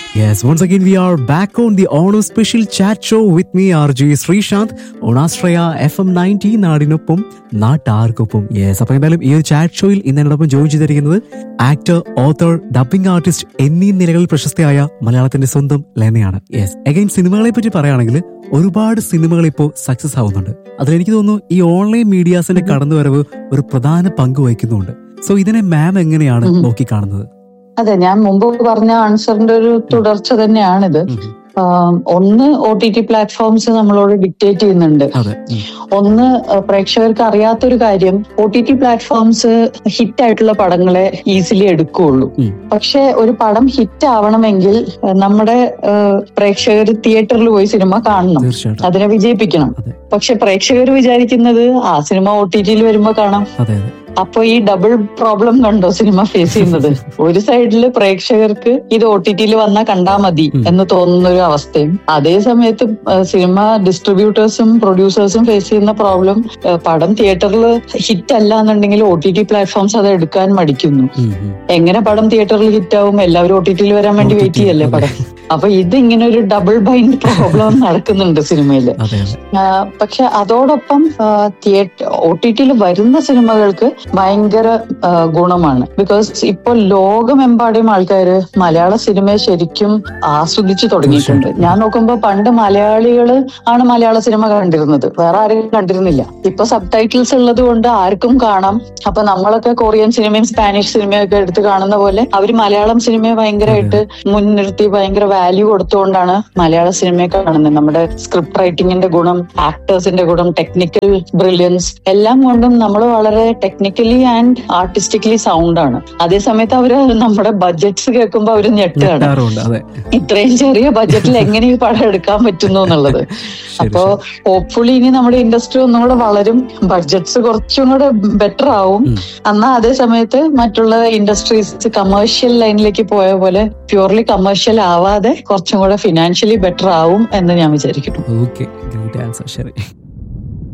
Yes, once again we are back on the Ono special chat show with me RJ Sreesanth on Astraya FM 90 നാടിനൊപ്പം നാട്ടാർക്കൊപ്പം yes അപ്പൊ എന്തായാലും ഈ ഒരു chat ഷോയിൽ ഇന്ന് എന്നോടൊപ്പം ജോയിൻ ചെയ്തിരിക്കുന്നത് ആക്ടർ ഓത്തർ ഡബിംഗ് ആർട്ടിസ്റ്റ് എന്നീ നിലകളിൽ പ്രശസ്തയായ മലയാളത്തിന്റെ സ്വന്തം ലെനയാണ് യെസ് അഗൈൻ സിനിമകളെ പറ്റി പറയുകയാണെങ്കിൽ ഒരുപാട് സിനിമകൾ ഇപ്പോൾ സക്സസ് ആവുന്നുണ്ട് അതിലെനിക്ക് തോന്നുന്നു ഈ ഓൺലൈൻ മീഡിയാസിന്റെ കടന്നുവരവ് ഒരു പ്രധാന പങ്ക് വഹിക്കുന്നുണ്ട് സോ ഇതിനെ മാം എങ്ങനെയാണ് ഉം. നോക്കിക്കാണുന്നത് അതെ ഞാൻ മുമ്പ് പറഞ്ഞ ആൻസറിന്റെ ഒരു തുടർച്ച തന്നെയാണിത് ഉം. ആം, ഒന്ന് ഒ ടി ടി പ്ലാറ്റ്ഫോംസ് നമ്മളോട് ഡിക്റ്റേറ്റ് ചെയ്യുന്നുണ്ട് അതെ ഉം. ഒന്ന് അഹ് പ്രേക്ഷകർക്ക് അറിയാത്തൊരു കാര്യം O T T platforms hit ആയിട്ടുള്ള പടങ്ങളെ ഈസിലി എടുക്കുകയുള്ളൂ ഉം. പക്ഷെ ഒരു പടം ഹിറ്റ് ആവണമെങ്കിൽ അഹ് നമ്മുടെ പ്രേക്ഷകർ തിയേറ്ററിൽ പോയി സിനിമ കാണണം തീർച്ചയായിട്ടും അതിനെ വിജയിപ്പിക്കണം അതെ. പക്ഷെ പ്രേക്ഷകർ വിചാരിക്കുന്നത് ആ സിനിമ ഒ ടി ടിയിൽ വരുമ്പോ കാണാം അതെ അതെ അപ്പൊ ഈ ഡബിൾ പ്രോബ്ലം കണ്ടോ സിനിമ ഫേസ് ചെയ്യുന്നത് ഒരു സൈഡില് പ്രേക്ഷകർക്ക് ഇത് ഒ ടി ടിയിൽ വന്നാൽ കണ്ടാ മതി ഉം. എന്ന് തോന്നുന്ന ഒരു അവസ്ഥയും അതേ സമയത്ത് ഏഹ് സിനിമ ഡിസ്ട്രിബ്യൂട്ടേഴ്സും പ്രൊഡ്യൂസേഴ്സും ഫേസ് ചെയ്യുന്ന പ്രോബ്ലം പടം തിയേറ്ററിൽ ഹിറ്റ് അല്ല എന്നുണ്ടെങ്കിൽ ഒ ടി ടി പ്ലാറ്റ്ഫോംസ് അത് എടുക്കാൻ മടിക്കുന്നു ഉം, ഉം. എങ്ങനെ പടം തിയേറ്ററിൽ ഹിറ്റ് ആവും എല്ലാവരും ഒ ടി ടിയിൽ വരാൻ വേണ്ടി OTT, വെയിറ്റ് ചെയ്യല്ലേ അതെ. പടം അപ്പൊ ഇത് ഇങ്ങനെ ഒരു ഡബിൾ ബൈൻഡ് പ്രോബ്ലം നടക്കുന്നുണ്ട് സിനിമയില് അതെ അതെ ആ, പക്ഷെ അതോടൊപ്പം തിയേറ്റർ ഒ ടി ടിയിൽ വരുന്ന സിനിമകൾക്ക് ഭയങ്കര ആ, ഗുണമാണ് ബിക്കോസ് ഇപ്പോൾ ലോകമെമ്പാടും ആൾക്കാര് മലയാള സിനിമയെ ശരിക്കും ആസ്വദിച്ചു തുടങ്ങിയിട്ടുണ്ട് തീർച്ചയായിട്ടും. ഞാൻ നോക്കുമ്പോ പണ്ട് മലയാളികള് ആണ് മലയാള സിനിമ കണ്ടിരുന്നത് വേറെ ആരും കണ്ടിരുന്നില്ല ഇപ്പൊ സബ് ടൈറ്റിൽസ് ഉള്ളത് കൊണ്ട് ആർക്കും കാണാം അപ്പൊ നമ്മളൊക്കെ കൊറിയൻ സിനിമയും സ്പാനിഷ് സിനിമയും ഒക്കെ എടുത്ത് കാണുന്ന പോലെ അവര് മലയാളം സിനിമയെ ഭയങ്കരമായിട്ട് മുൻനിർത്തി ഭയങ്കര വാല്യൂ കൊടുത്തുകൊണ്ടാണ് മലയാള സിനിമയെ കാണുന്നത് നമ്മുടെ സ്ക്രിപ്റ്റ് റൈറ്റിംഗിന്റെ ഗുണം ആക്ടേഴ്സിന്റെ ഗുണം ടെക്നിക്കൽ ബ്രില്യൻസ് എല്ലാം കൊണ്ടും നമ്മൾ വളരെ ടെക്നിക്കലി ആൻഡ് ആർട്ടിസ്റ്റിക്കലി സൗണ്ട് ആണ് അതേസമയത്ത് അവര് നമ്മുടെ ബഡ്ജറ്റ്സ് കേൾക്കുമ്പോൾ അവര് ഞെട്ടുകയാണ് ഞെട്ടാറുണ്ട് അതെ ഇത്രയും ചെറിയ ബഡ്ജറ്റിൽ എങ്ങനെ ഈ പടം എടുക്കാൻ പറ്റുന്നു എന്നുള്ളത് ശരി അപ്പോ ശരി ഹോപ്പ്ഫുള്ളി ഇനി നമ്മുടെ ഇൻഡസ്ട്രി ഒന്നും കൂടെ വളരും ബഡ്ജറ്റ്സ് കുറച്ചും കൂടെ ബെറ്റർ ആവും ഉം. എന്നാ അതേ സമയത്ത് മറ്റുള്ള ഇൻഡസ്ട്രീസ് കമേഴ്ഷ്യൽ ലൈനിലേക്ക് പോയ പോലെ പ്യൂർലി കമേഴ്ഷ്യൽ ആവാതെ കുറച്ചും കൂടെ ഫിനാൻഷ്യലി ബെറ്റർ ആവും എന്ന് ഞാൻ വിചാരിക്കുന്നു ഓക്കെ ഗ്രേറ്റ് ആൻസർ ശരി